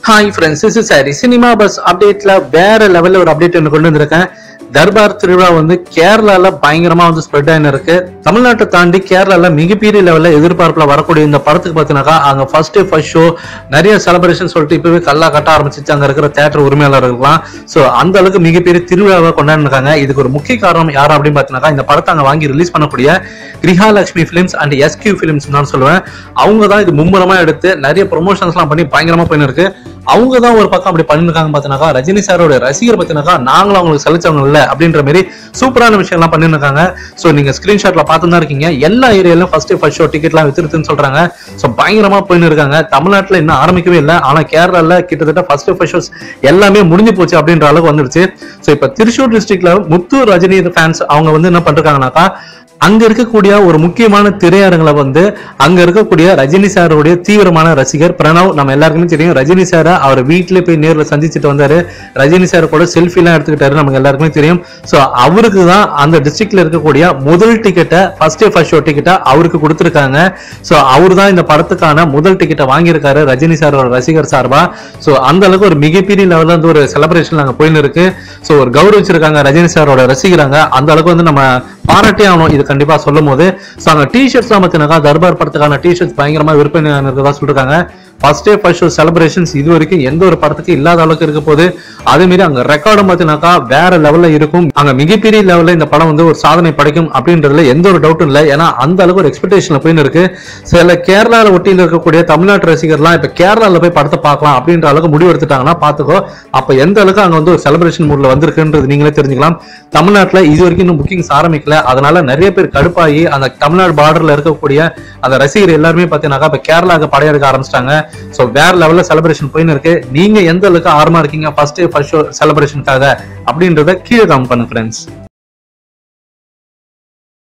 hi friends this is சாரி cinema buzz அப்டேட்ல வேற லெவல்ல ஒரு அப்டேட் ஒன்று கொண்டு வந்திருக்கேன் தர்பார் திருவிழா வந்து கேரளால பயங்கரமா வந்து ஸ்ப்ரெட் ஆயின்னு இருக்கு தமிழ்நாட்டை தாண்டி கேரளால மிகப்பெரிய லெவல்ல எதிர்பார்ப்புல வரக்கூடிய இந்த படத்துக்கு பார்த்தீங்கன்னாக்கா அங்க ஃபர்ஸ்ட் டே ஃபர்ஸ்ட் ஷோ நிறைய செலிப்ரேஷன் சொல்லிட்டு இப்பவே கல்லா கட்ட ஆரம்பிச்சிச்சு அங்க இருக்கிற தேட்டர் உரிமையாளர்கள்லாம் சோ அந்த அளவுக்கு மிகப்பெரிய திருவிழாவை கொண்டாடிருக்காங்க இதுக்கு ஒரு முக்கிய காரணம் யாரும் அப்படின்னு பார்த்தீங்கன்னாக்கா இந்த படத்தை அங்க வாங்கி ரிலீஸ் பண்ணக்கூடிய Grihalakshmi films and SQ films நான் சொல்லுவேன் அவங்க தான் இது மும்முரமா எடுத்து நிறைய ப்ரொமோஷன்ஸ்லாம் பண்ணி பயங்கரமா போயின்னு இருக்கு அவங்க தான் ஒரு பக்கம் அப்படி பண்ணிருக்காங்க பார்த்தீங்கன்னாக்கா ரஜினி சாரோட ரசிகர் பார்த்தீங்கன்னாக்கா நாங்களும் அவங்களுக்கு சலிச்சவங்க இல்ல அப்படின்ற மாதிரி சூப்பரான விஷயம்லாம் பண்ணிருக்காங்க ஸோ நீங்க ஸ்கிரீன்ஷாட்ல பார்த்து தான் இருக்கீங்க எல்லா ஏரியாலும் ஃபர்ஸ்ட் ஃபர்ஸ்ட் ஷோ டிக்கெட்லாம் வித்துருதுன்னு சொல்றாங்க ஸோ பயங்கரமா போயின்னு இருக்காங்க தமிழ்நாட்டுல இன்னும் ஆரம்பிக்கவே இல்லை ஆனா கேரளால கிட்டத்தட்ட ஃபர்ஸ்ட் ஃபர்ஸ்ட் ஷோஸ் எல்லாமே முடிஞ்சு போச்சு அப்படின்ற அளவுக்கு வந்துருச்சு ஸோ இப்போ திருச்சூர் டிஸ்ட்ரிக்ட்ல முத்து ரஜினி ஃபேன்ஸ் அவங்க வந்து என்ன பண்றாங்கனாக்கா அங்க இருக்கக்கூடிய ஒரு முக்கியமான திரையரங்களை வந்து அங்க இருக்கக்கூடிய ரஜினி சாருடைய தீவிரமான ரசிகர் பிரணவ் நம்ம எல்லாருக்குமே தெரியும் ரஜினி சாரை அவர் வீட்டிலே போய் நேர்ல சந்திச்சுட்டு வந்தாரு ரஜினி சார் கூட செல்ஃபி எல்லாம் எடுத்துக்கிட்டாரு நமக்கு எல்லாருக்குமே தெரியும் சோ அவருக்கு தான் அந்த டிஸ்ட்ரிக்ட்ல இருக்கக்கூடிய முதல் டிக்கெட்டை ஃபர்ஸ்ட் டே ஃபர்ஸ்ட் ஷோ டிக்கெட்டை அவருக்கு கொடுத்துருக்காங்க சோ அவர் தான் இந்த படத்துக்கான முதல் டிக்கெட்டை வாங்கியிருக்காரு ரஜினி சாரோட ரசிகர் சார்பா சோ அந்த அளவுக்கு ஒரு மிகப்பெரிய லெவல்ல வந்து ஒரு செலிப்ரேஷன் அங்க போயின்னு இருக்கு சோ ஒரு கௌரவிச்சிருக்காங்க ரஜினி சாரோட ரசிகராங்க அந்த அளவுக்கு வந்து நம்ம பாராட்டே ஆகணும் இது கண்டிப்பா சொல்லும் போது ஸோ அங்கே டிஷர்ட்ஸ்லாம் பார்த்தீங்கன்னா தர்பார் படத்துக்கான டிஷர்ட்ஸ் பயங்கரமா விற்பனை இருக்கிறதா சொல்லிருக்காங்க first day first show celebrations இது வரைக்கும் எந்த ஒரு படத்துக்கு இல்லாத அளவுக்கு இருக்க போது அதே மாதிரி அங்க ரெக்கார்டும் பார்த்தீங்கன்னாக்கா வேற லெவல்ல இருக்கும் அங்க மிகப்பெரிய லெவல்ல இந்த படம் வந்து ஒரு சாதனை படைக்கும் அப்படின்றதுல எந்த ஒரு டவுட்டும் இல்லை ஏன்னா அந்த அளவுக்கு ஒரு எக்ஸ்பெக்டேஷன்ல போயின்னு இருக்கு சில கேரளால ஒட்டியில் இருக்கக்கூடிய தமிழ்நாட்டு ரசிகர்லாம் இப்ப கேரளால போய் படத்தை பார்க்கலாம் அப்படின்ற அளவுக்கு முடிவு எடுத்துட்டாங்கன்னா பாத்துக்கோ அப்ப எந்த அளவுக்கு அங்க வந்து ஒரு செலிப்ரேஷன் மூட்ல வந்திருக்குன்றது நீங்களே தெரிஞ்சுக்கலாம் தமிழ்நாட்டுல இது வரைக்கும் இன்னும் புக்கிங்ஸ் ஆரம்பிக்கல அதனால நிறைய பேர் கடுப்பாகி அந்த தமிழ்நாடு பார்டர்ல இருக்கக்கூடிய அந்த ரசிகர் எல்லாருமே பாத்தீங்கன்னாக்கா இப்ப கேரளாவுக்கு படையெடுக்க ஆரம்பிச்சிட்டாங்க ஸோ வேற லெவல்ல செலிப்ரேஷன் போயின்னு இருக்கு நீங்க எந்த அளவுக்கு ஆர்வமா இருக்கீங்க ஃபர்ஸ்ட் ஃபர்ஸ்ட் ஷோ செலிப்ரேஷனுக்காக அப்படின்றத கீழே கமெண்ட் பண்ணுங்க ஃப்ரெண்ட்ஸ்